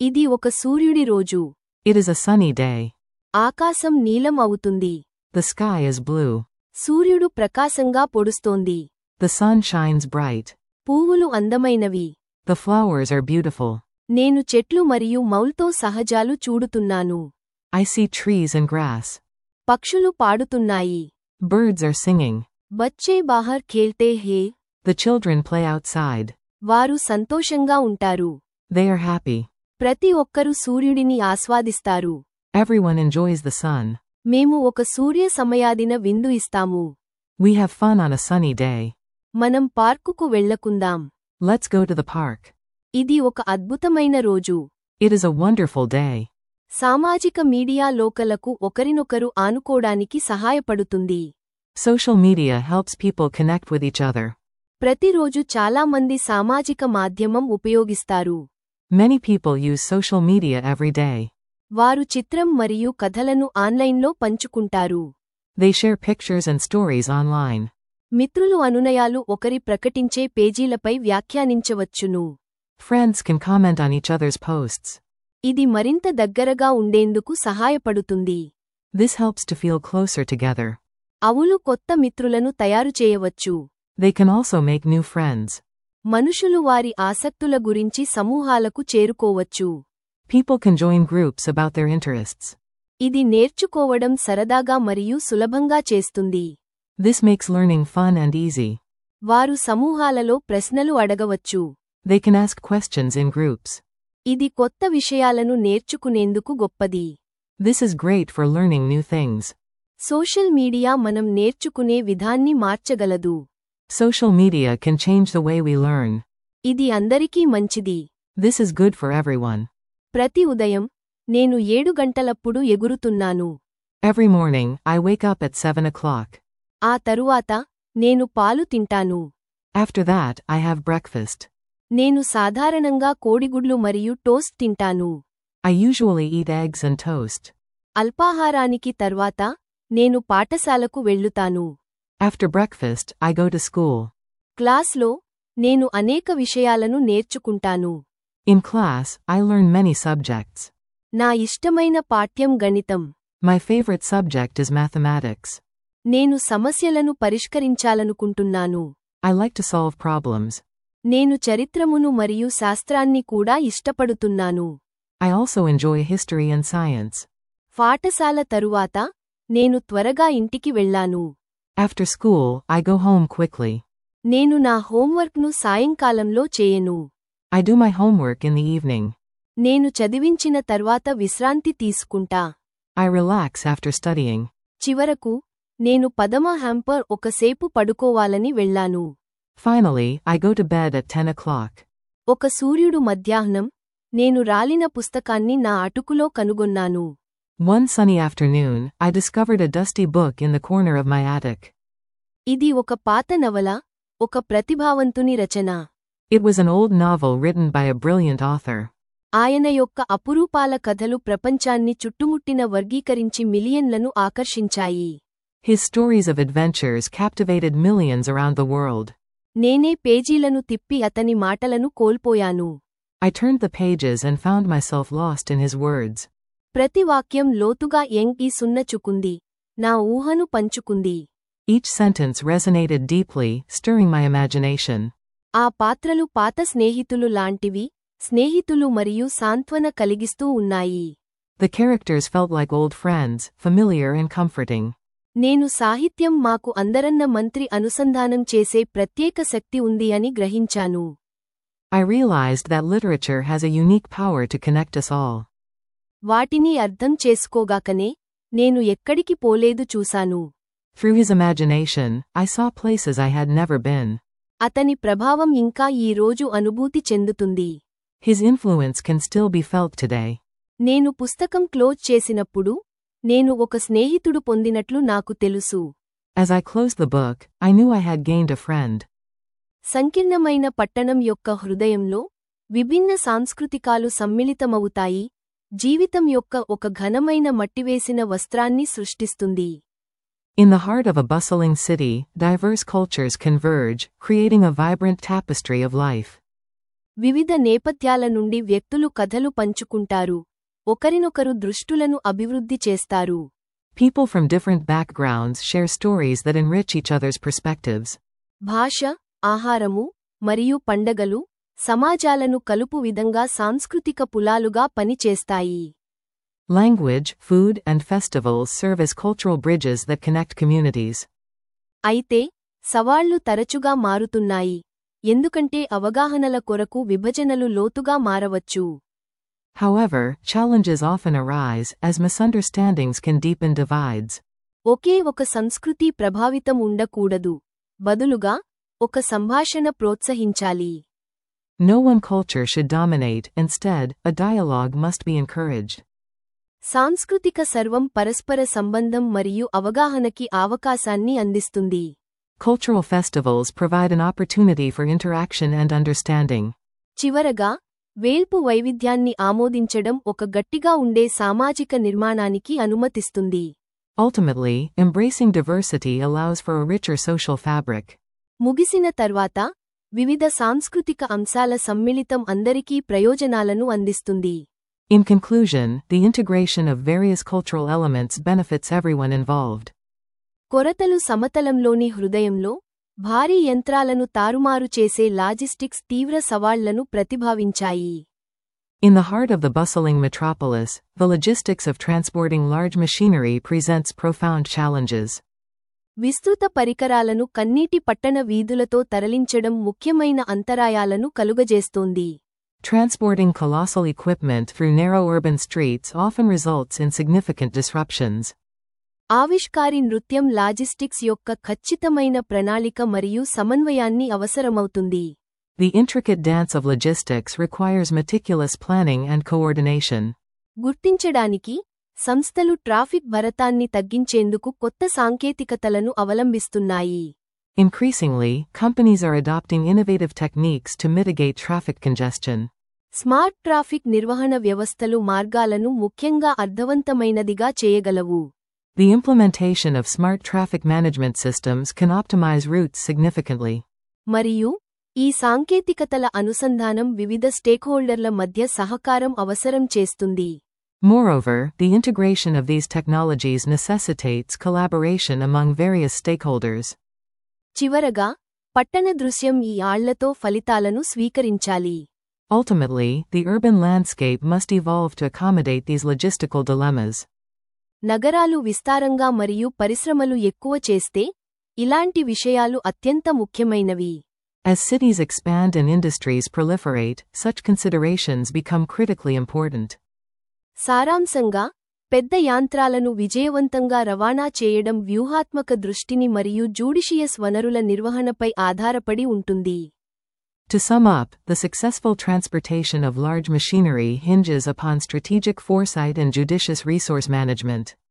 ఇది ఒక సూర్యుడి రోజు It is a sunny day. ఆకాశం నీలం అవుతుంది The sky is blue. సూర్యుడు ప్రకాశంగా పొడుస్తోంది The sun shines bright. పువ్వులు అందమైనవి The flowers are beautiful. నేను చెట్లు మరియు మౌల్తో సహజాలు చూడుతున్నాను I see trees and grass. పక్షులు పాడుతున్నాయి Birds are singing. బచ్చే బాహర్ ఖేల్తే hey The children play outside. వారు సంతోషంగా ఉంటారు They are happy. ప్రతి ఒక్కరూ సూర్యుడిని ఆస్వాదిస్తారు Everyone enjoys the sun. మేము ఒక సూర్య సమయాదిన విందు ఇస్తాము We have fun on a sunny day. మనం పార్కుకు వెళ్ళకుందాం Let's go to the park. ఇది ఒక అద్భుతమైన రోజు It is a wonderful day. సామాజిక మీడియా లోకలకు ఒకరినొకరు ఆనుకోడానికి సహాయపడుతుంది Social media helps people connect with each other. ప్రతిరోజు చాలామంది సామాజిక మాధ్యమం ఉపయోగిస్తారు Many people use social media every day. వారు చిత్రం మరియు కథలను ఆన్లైన్లో పంచుకుంటారు They share pictures and stories online. మిత్రులు అనునయాలు ఒకరి ప్రకటించే పేజీలపై వ్యాఖ్యానించవచ్చును Friends can comment on each other's posts. ఇది మరింత దగ్గరగా ఉండేందుకు సహాయపడుతుంది This helps to feel closer together. అవులు కొత్త మిత్రులను తయారు చేయవచ్చు They can also make new friends. మనుషులు వారి ఆసక్తుల గురించి సమూహాలకు చేరుకోవచ్చు People can join groups about their interests. ఇది నేర్చుకోవడం సరదాగా మరియు సులభంగా చేస్తుంది This makes learning fun and easy. వారు సమూహాలలో ప్రశ్నలు అడగవచ్చు They can ask questions in groups. ఇది కొత్త విషయాలను నేర్చుకునేందుకు గొప్పది This is great for learning new things. Social media మనం నేర్చుకునే విధాన్ని మార్చగలదు Social media can change the way we learn. ఇది అందరికీ మంచిది This is good for everyone. ప్రతి ఉదయం నేను ఏడు గంటలప్పుడు ఎగురుతున్నాను Every morning, I wake up at 7 o'clock. ఆ తరువాత నేను పాలు తింటాను After that, I have breakfast. నేను సాధారణంగా కోడిగుడ్లు మరియు టోస్ట్ తింటాను I usually eat eggs and toast. అల్పాహారానికి తర్వాత నేను పాఠశాలకు వెళ్ళుతాను After breakfast, I go to school. క్లాస్లో నేను అనేక విషయాలను నేర్చుకుంటాను In class, I learn many subjects. నా ఇష్టమైన పాఠ్యం గణితం My favorite subject is mathematics. నేను సమస్యలను పరిష్కరించాలనుకుంటున్నాను I like to solve problems. నేను చరిత్రమును మరియు శాస్త్రాన్ని కూడా ఇష్టపడుతున్నాను I also enjoy history and science. పాఠశాల తరువాత నేను త్వరగా ఇంటికి వెళ్ళాను After school, I go home quickly. నేను నా హోంవర్క్ను సాయంకాలంలో చేయను I do my homework in the evening. నేను చదివించిన తర్వాత విశ్రాంతి తీసుకుంటా I relax after studying. చివరకు నేను పదమ హ్యాంపర్ ఒకసేపు పడుకోవాలని వెళ్ళాను Finally, I go to bed at 10 o'clock. ఒక సూర్యుడు మధ్యాహ్నం నేను రాలిన పుస్తకాన్ని నా అటుకులో కనుగొన్నాను One sunny afternoon, I discovered a dusty book in the corner of my attic. ఇది ఒక పాత నవల ఒక ప్రతిభావంతుని రచన It was an old novel written by a brilliant author. ఆయన యొక్క అపురూపాల కథలు ప్రపంచాన్ని చుట్టుముట్టిన వర్గీకరించి మిలియన్లను ఆకర్షించాయి His stories of adventures captivated millions around the world. నేనే పేజీలను తిప్పి అతని మాటలను కోల్పోయాను I turned the pages and found myself lost in his words. ప్రతి వాక్యం లోతుగా ఎంగ్ ఈ సున్నచుకుంది నా ఊహను పంచుకుంది Each sentence resonated deeply, stirring my imagination. ఆ పాత్రలు పాత స్నేహితులు లాంటివి స్నేహితులు మరియు సాంత్వన కలిగిస్తూ ఉన్నాయి The characters felt like old friends, familiar and comforting. నేను సాహిత్యం మాకు అందరన్న మంత్రి అనుసంధానం చేసే ప్రత్యేక శక్తి ఉంది అని గ్రహించాను I realized that literature has a unique power to connect us all. వాటిని అర్థం చేసుకోగాకనే నేను ఎక్కడికి పోలేదు చూశాను Through his imagination, I saw places I had never been. అతని ప్రభావం ఇంకా ఈ రోజు అనుభూతి చెందుతుంది His influence can still be felt today. నేను పుస్తకం క్లోజ్ చేసినప్పుడు నేను ఒక స్నేహితుడు పొందినట్లు నాకు తెలుసు As I closed the book, I knew I had gained a friend. సంకీర్ణమైన పట్టణం యొక్క హృదయంలో విభిన్న సాంస్కృతికాలు సమ్మిళితమవుతాయి జీవితం యొక్క ఒక ఘనమైన మట్టివేసిన వస్త్రాన్ని సృష్టిస్తుంది In the heart of a bustling city, diverse cultures converge, creating a vibrant tapestry of life. వివిధ నేపథ్యాల నుండి వ్యక్తులు కథలు పంచుకుంటారు ఒకరినొకరు దృష్టులను అభివృద్ధి చేస్తారు People from different backgrounds share stories that enrich each other's perspectives. భాష ఆహారము మరియు పండగలు సమాజాలను కలుపు విధంగా సాంస్కృతిక పులాలుగా పనిచేస్తాయి Language, food, and festivals serve as cultural bridges that connect communities. అయితే సవాళ్లు తరచుగా మారుతున్నాయి ఎందుకంటే అవగాహనల కొరకు విభజనలు లోతుగా మారవచ్చు However, challenges often arise as misunderstandings can deepen divides. ఒకే ఒక సంస్కృతి ప్రభావితం ఉండకూడదు బదులుగా ఒక సంభాషణ ప్రోత్సహించాలి No one culture should dominate, instead, a dialogue must be encouraged. సాంస్కృతిక సర్వం పరస్పర సంబంధం మరియు అవగాహనకి అవకాశాన్ని అందిస్తుంది Cultural festivals provide an opportunity for interaction and understanding. చివరగా వేల్పు వైవిధ్యాన్ని ఆమోదించడం ఒక గట్టిగా ఉండే సామాజిక నిర్మాణానికి అనుమతిస్తుంది Ultimately, embracing diversity allows for a richer social fabric. ముగిసిన తర్వాత వివిధ సాంస్కృతిక అంశాల సమ్మిళితం అందరికీ ప్రయోజనాలను అందిస్తుంది In conclusion, the integration of various cultural elements benefits everyone involved. కొరతలు సమతలంలోని హృదయంలో భారీ యంత్రాలను తారుమారు చేసే లాజిస్టిక్స్ తీవ్ర సవాళ్లను ప్రతిభావించాయి In the heart of the bustling metropolis, the logistics of transporting large machinery presents profound challenges. విస్తృత పరికరాలను కన్నీటి పట్టణ వీధులతో తరలించడం ముఖ్యమైన అంతరాయాలను కలుగజేస్తోంది Transporting colossal equipment through narrow urban streets often results in significant disruptions. ఆవిష్కారి నృత్యం లాజిస్టిక్స్ యొక్క ఖచ్చితమైన ప్రణాళిక మరియు సమన్వయాన్ని అవసరమవుతుంది The intricate dance of logistics requires meticulous planning and coordination. గుర్తించడానికి సంస్థలు ట్రాఫిక్ భరతాన్ని తగ్గించేందుకు కొత్త సాంకేతికతలను అవలంబిస్తున్నాయి Increasingly, companies are adopting innovative techniques to mitigate traffic congestion. Smart traffic నిర్వహణ వ్యవస్థలు మార్గాలను ముఖ్యంగా అర్థవంతమైనదిగా చేయగలవు The implementation of smart traffic management systems can optimize routes significantly. మరియు ఈ సాంకేతికతల అనుసంధానం వివిధ స్టేక్హోల్డర్ల మధ్య సహకారం అవసరం చేస్తుంది Moreover, the integration of these technologies necessitates collaboration among various stakeholders. చివరగా పట్టణ దృశ్యం ఈ ఆళ్లతో ఫలితాలను స్వీకరించాలి Ultimately, the urban landscape must evolve to accommodate these logistical dilemmas. నగరాలు విస్తారంగా మరియు పరిశ్రమలు ఎక్కువ చేస్తే ఇలాంటి విషయాలు అత్యంత ముఖ్యమైనవి As cities expand and industries proliferate, such considerations become critically important. సారాంశంగా పెద్ద యాంత్రాలను విజయవంతంగా రవాణా చేయడం వ్యూహాత్మక దృష్టిని మరియు జూడిషియస్ వనరుల నిర్వహణపై ఆధారపడి ఉంటుంది To sum up, the successful transportation of large machinery hinges upon strategic foresight and judicious resource management.